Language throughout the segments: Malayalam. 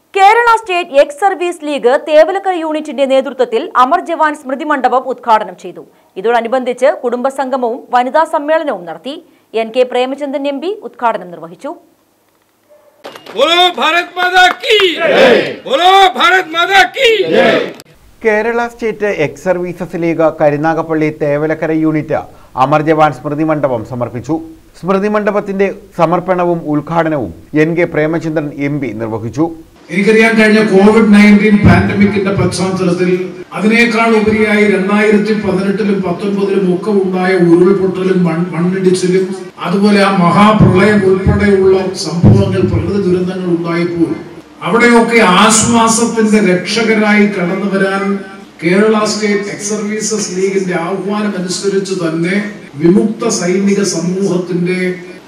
Kerala state ex service league Thevalakkara യൂണിറ്റിന്റെ നേതൃത്വത്തിൽ അമർ ജവാൻ സ്മൃതി മണ്ഡപം ഉദ്ഘാടനം ചെയ്തു ഇതോടനുബന്ധിച്ച് കുടുംബസംഗമവും വനിതാ സമ്മേളനവും നടത്തി N K Premachandran M P ഉദ്ഘാടനം നിർവഹിച്ചു बोलो भारत माता की बोलो भारत माता की Kerala state ex services league Karunagappally Thevalakkara unit Amar Jawan സ്മൃതി മണ്ഡപം സമർപ്പിച്ചു സ്മൃതി മണ്ഡപത്തിന്റെ സമർപ്പണവും ഉദ്ഘാടനവും N K Premachandran M P നിർവഹിച്ചു എനിക്കറിയാൻ കഴിഞ്ഞ കോവിഡ് നയൻറ്റീൻ പാൻഡമിക്കിന്റെ പശ്ചാത്തലത്തിൽ അതിനേക്കാൾ ഉപരിയായി രണ്ടായിരത്തി പതിനെട്ടിലും പത്തൊൻപതിലും ഒക്കെ ഉണ്ടായ ഉരുൾപൊട്ടലും മൺ മണ്ണിടിച്ചിലും അതുപോലെ ആ മഹാപ്രളയം ഉൾപ്പെടെയുള്ള സംഭവങ്ങൾ പ്രകൃതി ദുരന്തങ്ങൾ ഉണ്ടായപ്പോൾ അവിടെയൊക്കെ ആശ്വാസത്തിന്റെ രക്ഷകരായി കടന്നു വരാൻ കേരള സ്റ്റേറ്റ് എക്സ് സർവീസസ് ലീഗിന്റെ ആഹ്വാനം അനുസരിച്ച് തന്നെ വിമുക്ത സൈനിക സമൂഹത്തിന്റെ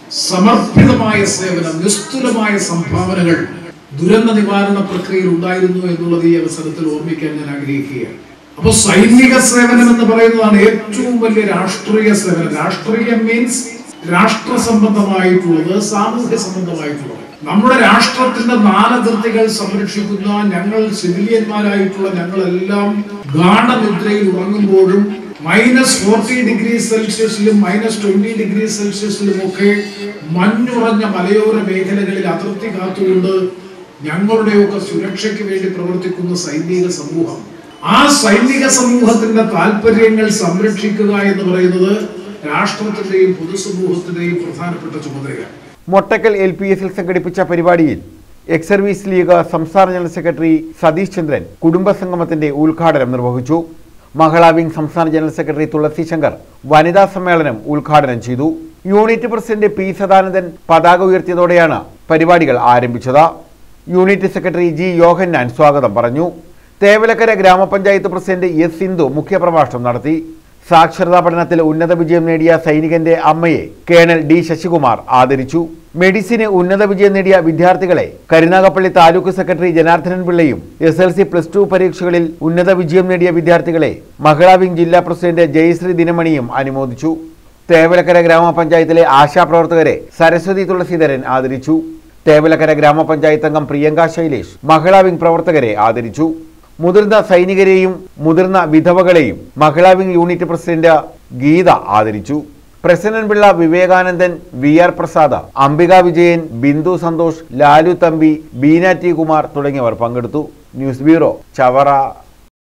സമർപ്പിതമായ സേവനം നിസ്തുലമായ സംഭാവനകൾ ദുരന്ത നിവാരണ പ്രക്രിയയിൽ ഉണ്ടായിരുന്നു എന്നുള്ളത് ഈ അവസരത്തിൽ ഓർമ്മിക്കാൻ ഞാൻ ആഗ്രഹിക്കുകയാണ് അപ്പൊ സൈനിക സേവനം എന്ന് പറയുന്നതാണ് ഏറ്റവും വലിയ രാഷ്ട്രീയ സേവനം രാഷ്ട്രീയം മീൻസ് രാഷ്ട്ര സംബന്ധമായിട്ടുള്ളത് സാമൂഹ്യ സംബന്ധമായിട്ടുള്ളത് നമ്മുടെ രാഷ്ട്രത്തിന്റെ നാലതിർത്തികൾ സംരക്ഷിക്കുന്ന ഞങ്ങൾ സിവിലിയന്മാരായിട്ടുള്ള ഞങ്ങളെല്ലാം ഗാഠനിദ്രയിൽ ഉറങ്ങുമ്പോഴും മൈനസ് ഫോർട്ടി ഡിഗ്രി സെൽഷ്യസിലും മൈനസ് ട്വന്റി ഡിഗ്രി സെൽഷ്യസിലും ഒക്കെ മഞ്ഞുറഞ്ഞ മലയോര മേഖലകളിൽ അതിർത്തി കാത്തുകൊണ്ട് ഞങ്ങളുടെയൊക്കെ സുരക്ഷയ്ക്ക് വേണ്ടി പ്രവർത്തിക്കുന്ന സൈനിക സമൂഹം ആ സൈനിക സമൂഹത്തിന്റെ താല്പര്യങ്ങൾ സംരക്ഷിക്കുക എന്ന് പറയുന്നത് രാഷ്ട്രത്തിന്റെയും പൊതുസമൂഹത്തിന്റെയും പ്രധാനപ്പെട്ട ചുമതലയാണ് മൊട്ടക്കൽ എൽ പി എസിൽ സംഘടിപ്പിച്ച പരിപാടിയിൽ എക്സ് സർവീസ് ലീഗ് സംസ്ഥാന ജനറൽ സെക്രട്ടറി സതീഷ് ചന്ദ്രൻ കുടുംബസംഗമത്തിന്റെ ഉദ്ഘാടനം നിർവഹിച്ചു മഹിളാ വിംഗ് സംസ്ഥാന ജനറൽ സെക്രട്ടറി തുളസി ശങ്കർ വനിതാ സമ്മേളനം ഉദ്ഘാടനം ചെയ്തു യൂണിറ്റ് പ്രസിഡന്റ് പി സദാനന്ദൻ പതാക ഉയർത്തിയതോടെയാണ് പരിപാടികൾ ആരംഭിച്ചത് യൂണിറ്റ് സെക്രട്ടറി ജി യോഹന്നാൻ സ്വാഗതം പറഞ്ഞു തേവലക്കര ഗ്രാമപഞ്ചായത്ത് പ്രസിഡന്റ് എസ് സിന്ധു മുഖ്യപ്രഭാഷണം നടത്തി സാക്ഷരതാ പഠനത്തിൽ ഉന്നത വിജയം നേടിയ സൈനികന്റെ അമ്മയെ കേണൽ ഡി ശശികുമാർ ആദരിച്ചു മെഡിസിന് ഉന്നത വിജയം നേടിയ വിദ്യാർത്ഥികളെ കരുനാഗപ്പള്ളി താലൂക്ക് സെക്രട്ടറി ജനാർദ്ദനൻ പിള്ളയും S L C plus two പരീക്ഷകളിൽ ഉന്നത വിജയം നേടിയ വിദ്യാർത്ഥികളെ മഹിളാ വിംഗ് ജില്ലാ പ്രസിഡന്റ് ജയശ്രീ ദിനമണിയും അനുമോദിച്ചു തേവലക്കര ഗ്രാമപഞ്ചായത്തിലെ ആശാപ്രവർത്തകരെ സരസ്വതി തുളസീധരൻ ആദരിച്ചു തേവലക്കര ഗ്രാമപഞ്ചായത്ത് അംഗം പ്രിയങ്ക ശൈലേഷ് മഹിളാ വിംഗ് പ്രവർത്തകരെ ആദരിച്ചു മുതിർന്ന സൈനികരെയും മുതിർന്ന വിധവകളെയും മഹിളാ വിംഗ് യൂണിറ്റ് പ്രസിഡന്റ് ഗീത ആദരിച്ചു Prasannan Pillai Vivekanandan V R Prasad Ambika Vijayan Bindu Santhosh Lalu Thampi Beena T Kumar തുടങ്ങിയവർ പങ്കെടുത്തു ന്യൂസ് ബ്യൂറോ ചവറ